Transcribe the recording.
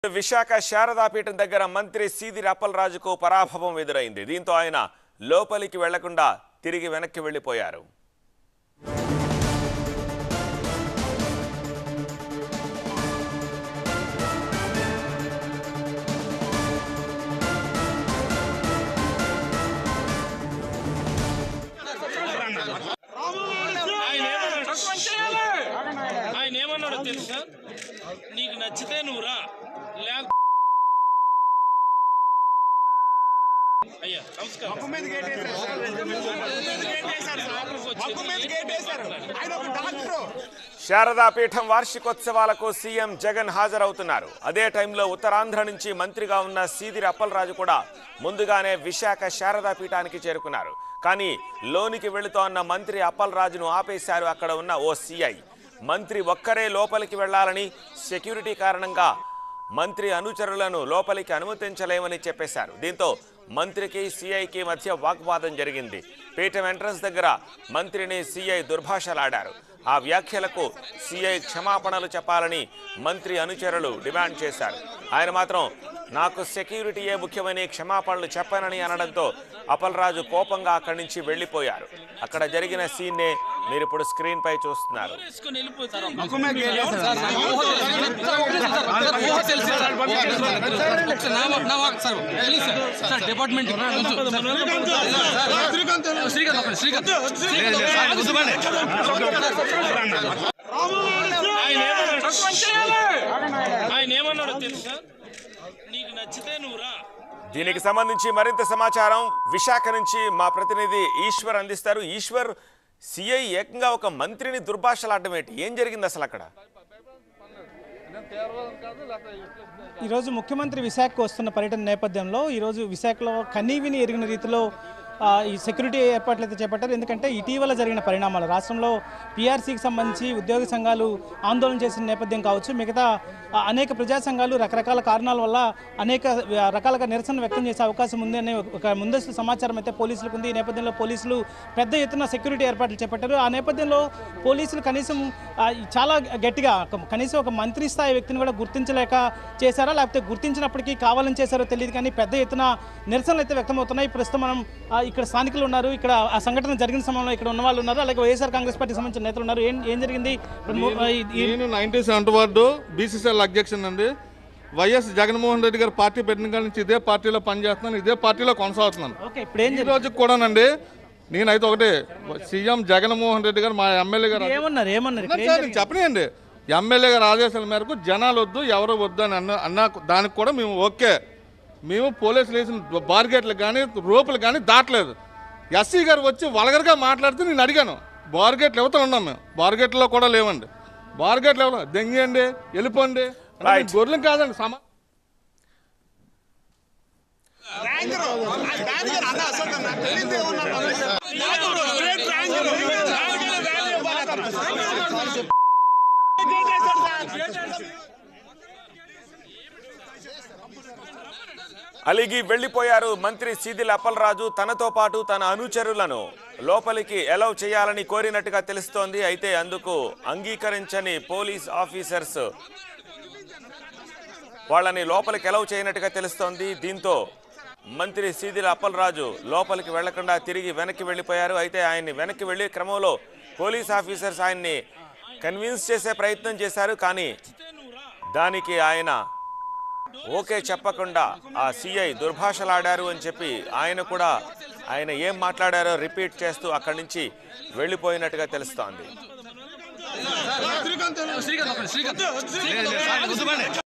విశాఖ శారదాపీఠం దగ్గర మంత్రి సీదిరి అప్పలరాజుకు పరాభవం ఎదురైంది దీంతో ఆయన లోపలికి వెళ్లకుండా తిరిగి వెనక్కి వెళ్లిపోయారు ఆయన ఏమన్నాడు ఆయన ఏమన్నాడో తెలుసా నీకు నచ్చితే నువ్వు రా లేక అయ్యా నమస్కారం శారదాపీఠం వార్షికోత్సవాలకు సీఎం జగన్ హాజరవుతున్నారు అదే టైంలో ఉత్తరాంధ్ర నుంచి మంత్రిగా ఉన్న సీదిరి అప్పలరాజు కూడా ముందుగానే విశాఖ శారదాపీఠానికి చేరుకున్నారు కానీ లోనికి వెళుతోన్న మంత్రి అప్పలరాజును ఆపేశారు అక్కడ ఉన్న ఓ సీఐ మంత్రి ఒక్కరే లోపలికి వెళ్లాలని సెక్యూరిటీ కారణంగా మంత్రి అనుచరులను లోపలికి అనుమతించలేమని చెప్పేశారు దీంతో మంత్రికి సీఐకి మధ్య వాగ్వాదం జరిగింది పీఠం ఎంట్రన్స్ దగ్గర మంత్రిని సీఐ దుర్భాషలాడారు ఆ వ్యాఖ్యలకు సీఐ క్షమాపణలు చెప్పాలని మంత్రి అనుచరులు డిమాండ్ చేశారు ఆయన మాత్రం నాకు సెక్యూరిటీయే ముఖ్యమని క్షమాపణలు చెప్పనని అనడంతో అపల్రాజు కోపంగా అక్కడి నుంచి వెళ్ళిపోయారు అక్కడ జరిగిన సీన్నే మీరు ఇప్పుడు స్క్రీన్ పై చూస్తున్నారు వేసుకొని వెళ్ళిపోతారు డిపార్ట్మెంట్ శ్రీకాంత్ ఒకటి, శ్రీకాంత్ ఆయన ఏమన్నాడు ఆయన ఏమన్నాడో తెలుసా నీకు నచ్చితే నువ్వు రా దీనికి సంబంధించి మరింత సమాచారం విశాఖ నుంచి మా ప్రతినిధి ఈశ్వర్ అందిస్తారు ఈశ్వర్ సిఐ ఏకంగా ఒక మంత్రిని దుర్భాషలాడడం ఏంటి ఏం జరిగింది అసలు అక్కడ ఈరోజు ముఖ్యమంత్రి విశాఖకు వస్తున్న పర్యటన నేపథ్యంలో ఈరోజు విశాఖలో కనీవిని ఎరిగిన రీతిలో ఆ, ఈ సెక్యూరిటీ ఏర్పాట్లు అయితే చేపట్టారు ఎందుకంటే ఇటీవల జరిగిన పరిణామాలు రాష్ట్రంలో పీఆర్సీకి సంబంధించి ఉద్యోగ సంఘాలు ఆందోళన చేసిన నేపథ్యం కావచ్చు మిగతా ఆ, అనేక ప్రజా సంఘాలు రకరకాల కారణాల వల్ల అనేక ఆ, రకాలుగా నిరసన వ్యక్తం చేసే అవకాశం ఉంది అనే ఒక ముందస్తు సమాచారం అయితే పోలీసులకు ఉంది ఈ నేపథ్యంలో పోలీసులు పెద్ద ఎత్తున సెక్యూరిటీ ఏర్పాట్లు చేపట్టారు ఆ నేపథ్యంలో పోలీసులు కనీసం ఆ, చాలా గట్టిగా ఒక- కనీసం ఒక మంత్రి స్థాయి వ్యక్తిని కూడా గుర్తించలేక చేశారా లేకపోతే గుర్తించినప్పటికీ కావాలని చేశారో తెలియదు కానీ పెద్ద ఎత్తున నిరసనలు అయితే వ్యక్తమవుతున్నాయి ప్రస్తుతం మనం ఆ, ఇక్కడ స్థానికులు ఉన్నారు ఇక్కడ ఆ సంఘటన జరిగిన సమయంలో ఇక్కడ ఉన్న వాళ్ళు ఉన్నారు అలాగే వైఎస్ఆర్ కాంగ్రెస్ పార్టీకి సంబంధించిన నేతలు ఉన్నారు ఏం ఏం జరిగింది ఇప్పుడు ము- ఈ- ఈ- నేను నైన్టీ సెవెంత్ వార్డు బీసీసీఎల్ అధ్యక్షన్ అండి వైఎస్ జగన్మోహన్ రెడ్డి గారు పార్టీ పెట్టిన కాడి నుంచి ఇదే పార్టీలో పనిచేస్తున్నాను ఇదే పార్టీలో కొనసాగుతున్నాను ఓకే ఇప్పుడు ఏం ఈ జరిగింది రోజు కూడానండి నేనైతే ఒకటి సీఎం జగన్మోహన్ రెడ్డి గారు మా ఎమ్మెల్యే గారు ఏమన్నారు ఏమన్నారు ఇక్కడ ఏం సార్ జరిగింది? చెప్పనియండి ఎమ్మెల్యే గారు ఆదేశాల మేరకు జనాలు వద్దు ఎవరు వద్దు అని అన్న అన్న దానికి కూడా మేము ఓకే మేము పోలీసులు వేసిన బార్గేట్లు కానీ రోపులు కానీ దాటలేదు ఎస్సీ గారు వచ్చి వలగరగా మాట్లాడితే నేను అడిగాను బార్గేట్లు ఎవతో ఉన్నాం మేము బార్గేట్లో కూడా లేవండి బార్గేట్లు ఎవరు దెంగండి వెళ్ళిపోండి అంటే Right. మేము గొర్రెలు కాదండి సమా అలిగి వెళ్లిపోయారు మంత్రి సీదిల అప్పలరాజు తనతో పాటు తన అనుచరులను లోపలికి ఎలవ్ చేయాలని కోరినట్టుగా తెలుస్తోంది అయితే అందుకు అంగీకరించని పోలీస్ ఆఫీసర్స్ వాళ్ళని లోపలికి ఎలవ్ చేయనట్టుగా తెలుస్తోంది దీంతో మంత్రి సీదిల అప్పలరాజు లోపలికి వెళ్లకుండా తిరిగి వెనక్కి వెళ్ళిపోయారు అయితే ఆయన్ని వెనక్కి వెళ్లే క్రమంలో పోలీస్ ఆఫీసర్స్ ఆయన్ని కన్విన్స్ చేసే ప్రయత్నం చేశారు కానీ దానికి ఆయన ఓకే చెప్పకుండా ఆ సిఐ దుర్భాషలాడారు అని చెప్పి ఆయన కూడా ఆయన ఏం మాట్లాడారో రిపీట్ చేస్తూ అక్కడి నుంచి వెళ్ళిపోయినట్టుగా తెలుస్తోంది శ్రీకాంత్ ఒకటి, శ్రీకాంత్